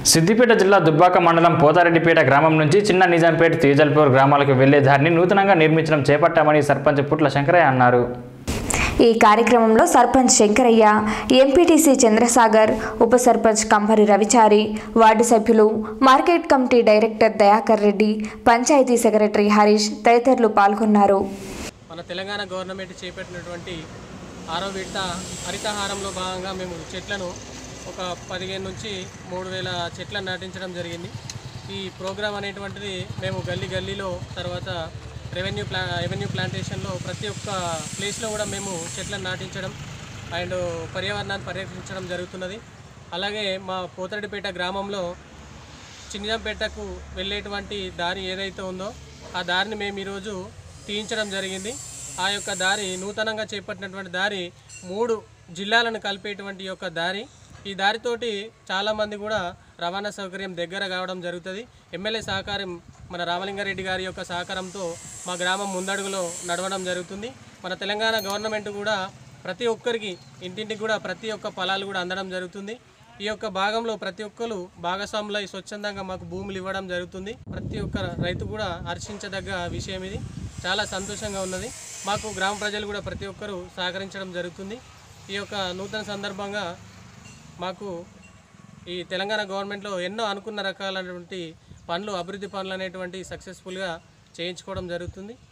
సిద్దిపేట జిల్లా దుబ్బాక మండలం పోతారెడ్డిపేట గ్రామం నుంచి చిన్న నిజాంపేట తేజల్పూర్ గ్రామాలకు వెళ్లే దారిని నూతనంగా నిర్మించడం చేపట్టామని సర్పంచ్ పుట్ల శంకరయ్య అన్నారు ఈ కార్యక్రమంలో సర్పంచ్ శంకరయ్య ఎంపీటీసీ చంద్రసాగర్ ఉప సర్పంచ్ కంభరి రవిచారి వార్డు సభ్యులు market committee director Dayakar Reddy panchayat secretary Harish తదితరులు పాల్గొన్నారు మన తెలంగాణ గవర్నమెంట్ చేపట్టినటువంటి ఆరో విడత హరితహారంలో భాగంగా మేము చెట్లను ఒక పదిహేను నుంచి మూడు వేల చెట్లను నాటించడం జరిగింది ఈ ప్రోగ్రాం అనేటువంటిది మేము గల్లీ గల్లీలో తర్వాత రెవెన్యూ ప్లా రెవెన్యూ ప్లాంటేషన్లో ప్రతి ఒక్క ప్లేస్లో కూడా మేము చెట్లను నాటించడం అండ్ పర్యావరణాన్ని పరిరక్షించడం జరుగుతున్నది అలాగే మా పోతడిపేట గ్రామంలో చిన్నపేటకు వెళ్ళేటువంటి దారి ఏదైతే ఉందో ఆ దారిని మేము ఈరోజు తీయించడం జరిగింది ఆ యొక్క దారి నూతనంగా చేపట్టినటువంటి దారి మూడు జిల్లాలను కలిపేటువంటి యొక్క దారి ఈ దారితోటి చాలామంది కూడా రవాణా సౌకర్యం దగ్గర కావడం జరుగుతుంది ఎమ్మెల్యే సహకారం మన రామలింగారెడ్డి గారి యొక్క సహకారంతో మా గ్రామం ముందడుగులో నడవడం జరుగుతుంది మన తెలంగాణ గవర్నమెంట్ కూడా ప్రతి ఒక్కరికి ఇంటింటికి కూడా ప్రతి ఒక్క ఫలాలు కూడా అందడం జరుగుతుంది ఈ యొక్క భాగంలో ప్రతి ఒక్కరు భాగస్వాములై స్వచ్ఛందంగా మాకు భూములు ఇవ్వడం జరుగుతుంది ప్రతి ఒక్క రైతు కూడా హర్షించదగ్గ విషయం ఇది చాలా సంతోషంగా ఉన్నది మాకు గ్రామ ప్రజలు కూడా ప్రతి ఒక్కరూ సహకరించడం జరుగుతుంది ఈ యొక్క నూతన సందర్భంగా మాకు ఈ తెలంగాణ గవర్నమెంట్లో ఎన్నో అనుకున్న రకాలైనటువంటి పనులు అభివృద్ధి పనులు అనేటువంటి సక్సెస్ఫుల్గా చేయించుకోవడం జరుగుతుంది